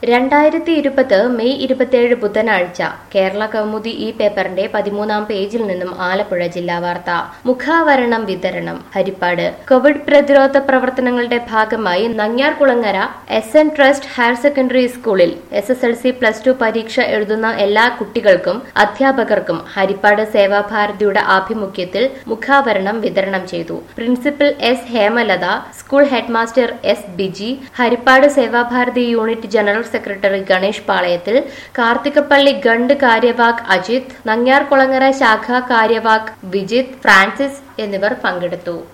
രണ്ടായിരത്തി ഇരുപത് മെയ് ഇരുപത്തിയേഴ് ബുധനാഴ്ച കേരള കൗമുദി ഈ പേപ്പറിന്റെ പതിമൂന്നാം പേജിൽ നിന്നും ആലപ്പുഴ ജില്ലാ വാർത്ത മുഖാവരണം വിതരണം ഹരിപ്പാട് കോവിഡ് പ്രതിരോധ പ്രവർത്തനങ്ങളുടെ ഭാഗമായി Nangiarkulangara S N trust higher secondary സ്കൂളിൽ S S L C plus two പരീക്ഷ എഴുതുന്ന എല്ലാ കുട്ടികൾക്കും അധ്യാപകർക്കും ഹരിപ്പാട് സേവാഭാരതിയുടെ ആഭിമുഖ്യത്തിൽ മുഖാവരണം വിതരണം ചെയ്തു principal S Hemalatha school headmaster S Biji Harippad Sevabharathi unit general secretary Ganesh പാളയത്തിൽ കാർത്തികപ്പള്ളി ഗണ്ട് കാര്യവാക് അജിത് നങ്ങ്യാർകുളങ്ങര ശാഖ കാര്യവാക് വിജിത് ഫ്രാൻസിസ് എന്നിവർ പങ്കെടുത്തു